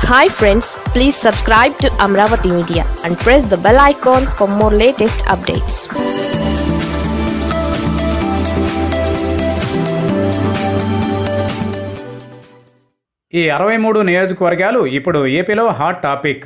hi friends please subscribe to Amaravati media and press the bell icon for more latest updates ఈ అరవై మూడు నియోజకవర్గాలు ఇప్పుడు ఏపీలో హాట్ టాపిక్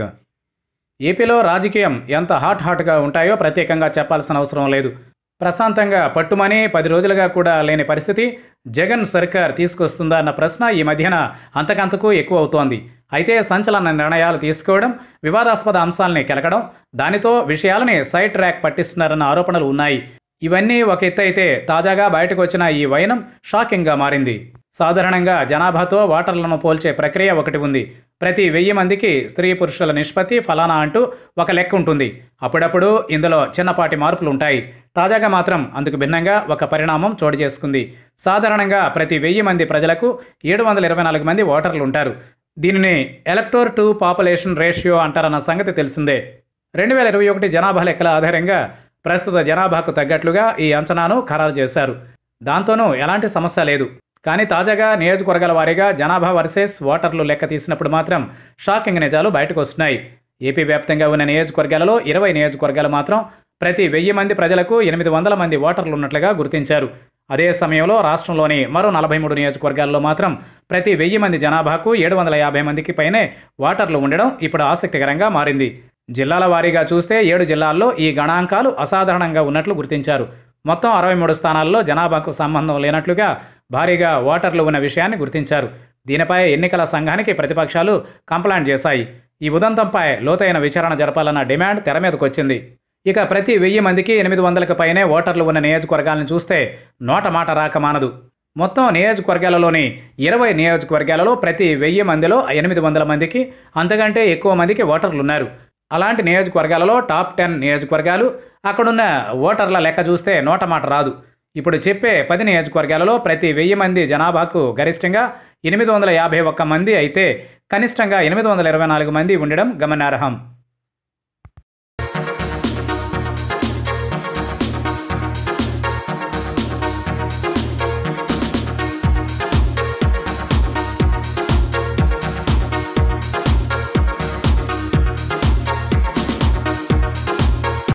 ఏపీలో రాజకీయం ఎంత హాట్ హాట్గా ఉంటాయో ప్రత్యేకంగా చెప్పాల్సిన అవసరం లేదు ప్రశాంతంగా పట్టుమని పది రోజులుగా కూడా లేని పరిస్థితి జగన్ సర్కార్ తీసుకొస్తుందా అన్న ప్రశ్న ఈ మధ్యన అంతకంతకు ఎక్కువ అవుతోంది అయితే సంచలన నిర్ణయాలు తీసుకోవడం వివాదాస్పద అంశాలని కెలకడం దానితో విషయాలని సైడ్ ట్రాక్ పట్టిస్తున్నారన్న ఆరోపణలు ఉన్నాయి ఇవన్నీ ఒక ఎత్తు అయితే తాజాగా బయటకు వచ్చిన ఈ వైనం షాకింగ్గా మారింది సాధారణంగా జనాభాతో ఓటర్లను పోల్చే ప్రక్రియ ఒకటి ఉంది ప్రతి వెయ్యి మందికి స్త్రీ పురుషుల నిష్పత్తి ఫలానా అంటూ ఒక లెక్క ఉంటుంది అప్పుడప్పుడు ఇందులో చిన్నపాటి మార్పులు ఉంటాయి తాజాగా మాత్రం అందుకు భిన్నంగా ఒక పరిణామం చోటు చేసుకుంది సాధారణంగా ప్రతి వెయ్యి మంది ప్రజలకు ఏడు వందల ఇరవై నాలుగు మంది ఓటర్లు ఉంటారు దీనిని ఎలక్టోర్ టు పాపులేషన్ రేషియో అంటారన్న సంగతి తెలిసిందే రెండు వేల ఇరవై ఒకటి జనాభా లెక్కల ఆధారంగా ప్రస్తుత జనాభాకు తగ్గట్లుగా ఈ అంచనాను ఖరారు చేశారు దాంతోనూ ఎలాంటి సమస్య లేదు కానీ తాజాగా నియోజకవర్గాల వారీగా జనాభా వర్సెస్ ఓటర్లు లెక్క తీసినప్పుడు మాత్రం షాకింగ్ నిజాలు బయటకు వస్తున్నాయి ఏపీ వ్యాప్తంగా ఉన్న నియోజకవర్గాలలో ఇరవై నియోజకవర్గాలు మాత్రం ప్రతి వెయ్యి మంది ప్రజలకు ఎనిమిది వందల మంది ఓటర్లు ఉన్నట్లుగా గుర్తించారు అదే సమయంలో రాష్ట్రంలోని మరో నలభై మూడు నియోజకవర్గాల్లో మాత్రం ప్రతి వెయ్యి మంది జనాభాకు ఏడు వందల యాభై మందికి పైనే ఓటర్లు ఉండడం ఇప్పుడు ఆసక్తికరంగా మారింది జిల్లాల వారీగా చూస్తే ఏడు జిల్లాల్లో ఈ గణాంకాలు అసాధారణంగా ఉన్నట్లు గుర్తించారు మొత్తం అరవై మూడు స్థానాల్లో జనాభాకు సంబంధం లేనట్లుగా భారీగా ఓటర్లు ఉన్న విషయాన్ని గుర్తించారు దీనిపై ఎన్నికల సంఘానికి ప్రతిపక్షాలు కంప్లైంట్ చేశాయి ఈ ఉదంతంపై లోతైన విచారణ జరపాలన్న డిమాండ్ తెర మీదకు వచ్చింది ఇక ప్రతి వెయ్యి మందికి ఎనిమిది వందలకు పైనే ఓటర్లు ఉన్న నియోజకవర్గాలను చూస్తే నోట మాట రాక మానదు మొత్తం నియోజకవర్గాలలోని ఇరవై నియోజకవర్గాలలో ప్రతి వెయ్యి మందిలో ఎనిమిది వందల మందికి అంతకంటే ఎక్కువ మందికి ఓటర్లు ఉన్నారు అలాంటి నియోజకవర్గాలలో టాప్ టెన్ నియోజకవర్గాలు అక్కడున్న ఓటర్ల లెక్క చూస్తే నోట మాట రాదు ఇప్పుడు చెప్పే పది నియోజకవర్గాలలో ప్రతి వెయ్యి మంది జనాభాకు గరిష్టంగా ఎనిమిది వందల యాభై ఒక్క మంది అయితే కనిష్టంగా ఎనిమిది వందల ఇరవై నాలుగు మంది ఉండడం గమనార్హం